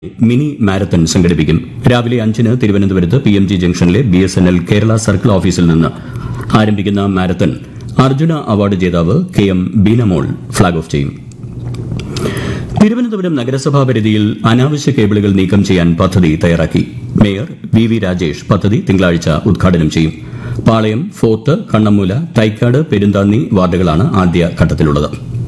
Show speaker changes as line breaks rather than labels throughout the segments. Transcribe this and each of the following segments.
Mini marathon സംഘടിപ്പിക്കും രാവിലെ അഞ്ചിന് തിരുവനന്തപുരത്ത് പി എം ജി ജംഗ്ഷനിലെ B S N L Kerala circle office നിന്ന് ആരംഭിക്കുന്ന മാരത്തൺ അർജുന അവാർഡ് ജേതാവ് K M Beenamol flag off ചെയ്യും തിരുവനന്തപുരം നഗരസഭാ പരിധിയിൽ അനാവശ്യ കേബിളുകൾ നീക്കം ചെയ്യാൻ പദ്ധതി തയ്യാറാക്കി മേയർ വി വി രാജേഷ് പദ്ധതി തിങ്കളാഴ്ച ഉദ്ഘാടനം ചെയ്യും പാളയം ഫോർട്ട് കണ്ണമ്മൂല തൈക്കാട് പെരുന്താന്നി വാർഡുകളാണ് ആദ്യ ഘട്ടത്തിലുള്ളത്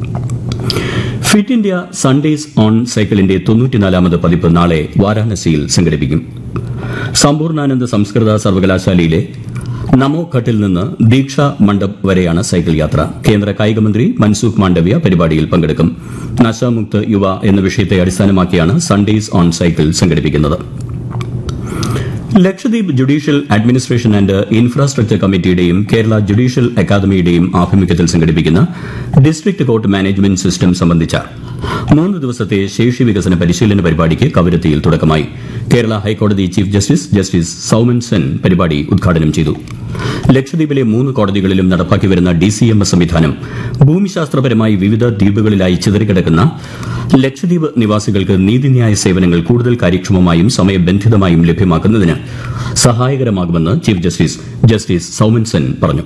ഫിറ്റ് ഇന്ത്യ സൺഡേസ് ഓൺ സൈക്കിളിന്റെ തൊണ്ണൂറ്റിനാലാമത് പതിപ്പ് നാളെ വാരാണസിയിൽ സംഘടിപ്പിക്കും സമ്പൂർണ്ണാനന്ദ സംസ്കൃത സർവകലാശാലയിലെ നമോ ഘട്ടിൽ നിന്ന് ദീക്ഷ മണ്ഡപ് വരെയാണ് സൈക്കിൾ യാത്ര കേന്ദ്ര കായികമന്ത്രി മൻസുഖ് മാണ്ഡവ്യ പരിപാടിയിൽ പങ്കെടുക്കും നശാമുക്ത് യുവ എന്ന വിഷയത്തെ അടിസ്ഥാനമാക്കിയാണ് സൺഡേസ് ഓൺ സൈക്കിൾ സംഘടിപ്പിക്കുന്നത് Lakshadweep judicial administration and infrastructure കമ്മിറ്റിയുടെയും കേരള ജുഡീഷ്യൽ അക്കാദമിയുടെയും ആഭിമുഖ്യത്തിൽ സംഘടിപ്പിക്കുന്ന ഡിസ്ട്രിക്ട് കോർട്ട് മാനേജ്മെന്റ് സിസ്റ്റം സംബന്ധിച്ച മൂന്ന് ദിവസത്തെ ശേഷി വികസന പരിശീലന പരിപാടിക്ക് കവരത്തിയിൽ തുടക്കമായി കേരള ഹൈക്കോടതി chief justice justice Soumen Sen പരിപാടി ഉദ്ഘാടനം ചെയ്തു ലക്ഷദ്വീപിലെ മൂന്ന് കോടതികളിലും നടപ്പാക്കി വരുന്ന ഡി സി എം എസ് സംവിധാനം ഭൂമിശാസ്ത്രപരമായി വിവിധ ദ്വീപുകളിലായി ചിതറിക്കിടക്കുന്ന ലക്ഷദ്വീപ് നിവാസികൾക്ക് നീതിന്യായ സേവനങ്ങൾ കൂടുതൽ കാര്യക്ഷമമായും സമയബന്ധിതമായും ലഭ്യമാക്കുന്നതിന് സഹായകരമാകുമെന്ന് chief justice justice Soumen Sen പറഞ്ഞു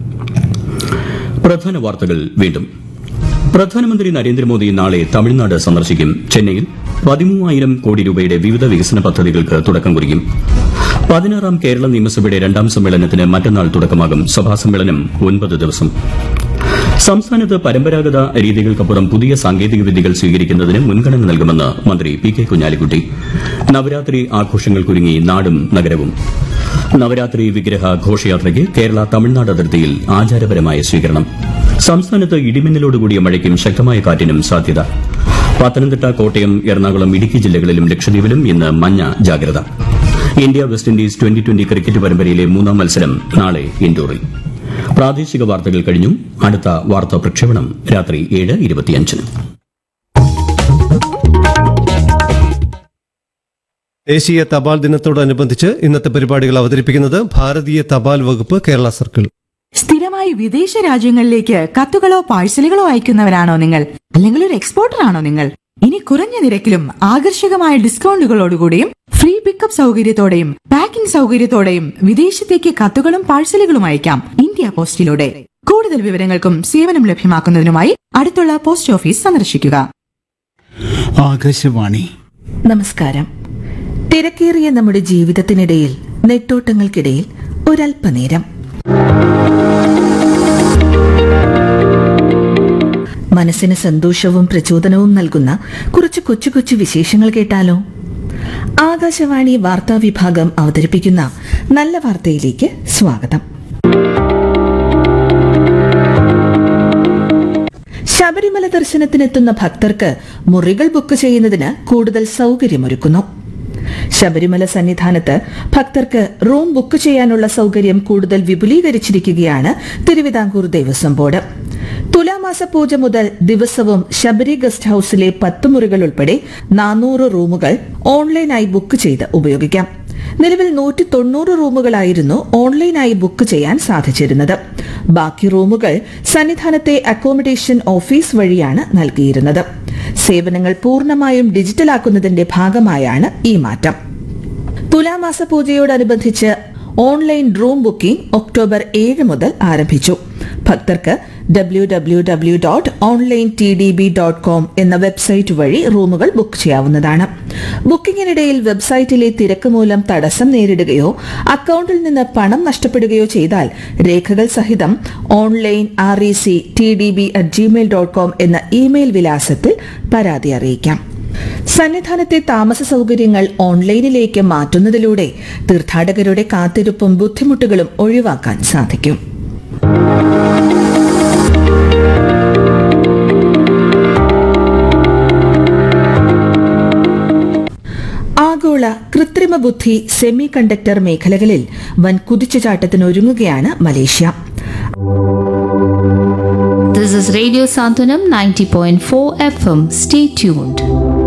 പ്രധാന വാർത്തകൾ വീണ്ടും പ്രധാനമന്ത്രി നരേന്ദ്രമോദി നാളെ തമിഴ്നാട് സന്ദർശിക്കും ചെന്നൈയിൽ പതിമൂവായിരം കോടി രൂപയുടെ വിവിധ വികസന പദ്ധതികൾക്ക് തുടക്കം കുറിക്കും പതിനാറാം കേരള നിയമസഭയുടെ രണ്ടാം സമ്മേളനത്തിന് മറ്റന്നാൾ തുടക്കമാകും സഭാ സമ്മേളനം ഒൻപത് ദിവസം സംസ്ഥാനത്ത് പരമ്പരാഗത രീതികൾക്കപ്പുറം പുതിയ സാങ്കേതിക വിദ്യകൾ സ്വീകരിക്കുന്നതിന് മുൻഗണന നൽകുമെന്ന് മന്ത്രി പി കെ കുഞ്ഞാലിക്കുട്ടി നവരാത്രി ആഘോഷങ്ങൾക്കൊരുങ്ങി നാടും നഗരവും നവരാത്രി വിഗ്രഹ ഘോഷയാത്രയ്ക്ക് കേരള തമിഴ്നാട് അതിർത്തിയിൽ ആചാരപരമായ സ്വീകരണം സംസ്ഥാനത്ത് ഇടിമിന്നലോടുകൂടിയ മഴയ്ക്കും ശക്തമായ കാറ്റിനും സാധ്യത പത്തനംതിട്ട കോട്ടയം എറണാകുളം ഇടുക്കി ജില്ലകളിലും ലക്ഷദ്വീപിലും ഇന്ന് മഞ്ഞ ജാഗ്രത India West Indies twenty twenty cricket പരമ്പരയിലെ മൂന്നാം മത്സരം നാളെ ഇൻഡോറിൽ പ്രാദേശിക വാർത്തകൾ കഴിഞ്ഞു അടുത്ത വാർത്താ പ്രക്ഷേപണം രാത്രി ഏഴ് ഇരുപത്തിയഞ്ചിന്
ദേശീയ തപാൽ ദിനത്തോടനുബന്ധിച്ച് ഇന്നത്തെ പരിപാടികൾ അവതരിപ്പിക്കുന്നത് ഭാരതീയ തപാൽ വകുപ്പ് കേരള സർക്കിൾ
സ്ഥിരമായി വിദേശ രാജ്യങ്ങളിലേക്ക് കത്തുകളോ പാഴ്സലുകളോ അയക്കുന്നവരാണോ നിങ്ങൾ അല്ലെങ്കിൽ ഒരു എക്സ്പോർട്ടർ ആണോ നിങ്ങൾ ഇനി കുറഞ്ഞ നിരക്കിലും ആകർഷകമായ ഡിസ്കൗണ്ടുകളോടുകൂടിയും ഫ്രീ പിക്കപ്പ് സൗകര്യത്തോടെയും പാക്കിംഗ് സൗകര്യത്തോടെയും വിദേശത്തേക്ക് കത്തുകളും പാഴ്സലുകളും അയക്കാം ഇന്ത്യ പോസ്റ്റിലൂടെ കൂടുതൽ വിവരങ്ങൾക്കും സേവനം ലഭ്യമാക്കുന്നതിനുമായി അടുത്തുള്ള പോസ്റ്റ് ഓഫീസ് സന്ദർശിക്കുക
ആകാശവാണി
നമസ്കാരം തിരക്കേറിയ നമ്മുടെ ജീവിതത്തിനിടയിൽ നെട്ടോട്ടങ്ങൾക്കിടയിൽ ഒരല്പനേരം മനസ്സിന് സന്തോഷവും പ്രചോദനവും നൽകുന്ന കുറച്ച് കൊച്ചു കൊച്ചു വിശേഷങ്ങൾ കേട്ടാലോ ആകാശവാണി വാർത്താ വിഭാഗം അവതരിപ്പിക്കുന്ന നല്ല വാർത്തയിലേക്ക് സ്വാഗതം ശബരിമല ദർശനത്തിനെത്തുന്ന ഭക്തർക്ക് മുറികൾ ബുക്ക് ചെയ്യുന്നതിന് കൂടുതൽ സൗകര്യമൊരുക്കുന്നു ശബരിമല സന്നിധാനത്ത് ഭക്തർക്ക് റൂം ബുക്ക് ചെയ്യാനുള്ള സൗകര്യം കൂടുതൽ വിപുലീകരിച്ചിരിക്കുകയാണ് തിരുവിതാംകൂർ ദേവസ്വം ബോർഡ് തുലാമാസ പൂജ മുതൽ ദിവസവും ശബരി ഗസ്റ്റ് ഹൌസിലെ പത്ത് മുറികൾ ഉൾപ്പെടെ നാനൂറ് റൂമുകൾ ഓൺലൈനായി ബുക്ക് ചെയ്ത് ഉപയോഗിക്കാം നിലവിൽ നൂറ്റി തൊണ്ണൂറ് റൂമുകളായിരുന്നു ഓൺലൈനായി ബുക്ക് ചെയ്യാൻ സാധിച്ചിരുന്നത് ബാക്കി റൂമുകൾ സന്നിധാനത്തെ അക്കോമഡേഷൻ ഓഫീസ് വഴിയാണ് നൽകിയിരുന്നത് സേവനങ്ങൾ പൂർണ്ണമായും ഡിജിറ്റലാക്കുന്നതിന്റെ ഭാഗമായാണ് ഈ മാറ്റം തുലാമാസ പൂജയോടനുബന്ധിച്ച് ഓൺലൈൻ റൂം ബുക്കിംഗ് ഒക്ടോബർ ഏഴ് മുതൽ ആരംഭിച്ചു ഭക്തർക്ക് W W W dot online T D B dot com എന്ന വെബ്സൈറ്റ് വഴി റൂമുകൾ ബുക്ക് ചെയ്യാവുന്നതാണ് ബുക്കിംഗിനിടയിൽ വെബ്സൈറ്റിലെ തിരക്ക് മൂലം തടസ്സം നേരിടുകയോ അക്കൌണ്ടിൽ നിന്ന് പണം നഷ്ടപ്പെടുകയോ ചെയ്താൽ രേഖകൾ സഹിതം online R E C T D B at Gmail dot com എന്ന ഇമെയിൽ വിലാസത്തിൽ പരാതി അറിയിക്കാം സന്നിധാനത്തെ താമസ സൗകര്യങ്ങൾ ഓൺലൈനിലേക്ക് മാറ്റുന്നതിലൂടെ തീർത്ഥാടകരുടെ കാത്തിരിപ്പും ബുദ്ധിമുട്ടുകളും ഒഴിവാക്കാൻ സാധിക്കും ആഗോള കൃത്രിമ ബുദ്ധി സെമി കണ്ടക്ടർ മേഖലകളിൽ വൻ കുതിച്ചുചാട്ടത്തിനൊരുങ്ങുകയാണ് Malaysia
This is Radio Santanam 90.4 FM. Stay tuned.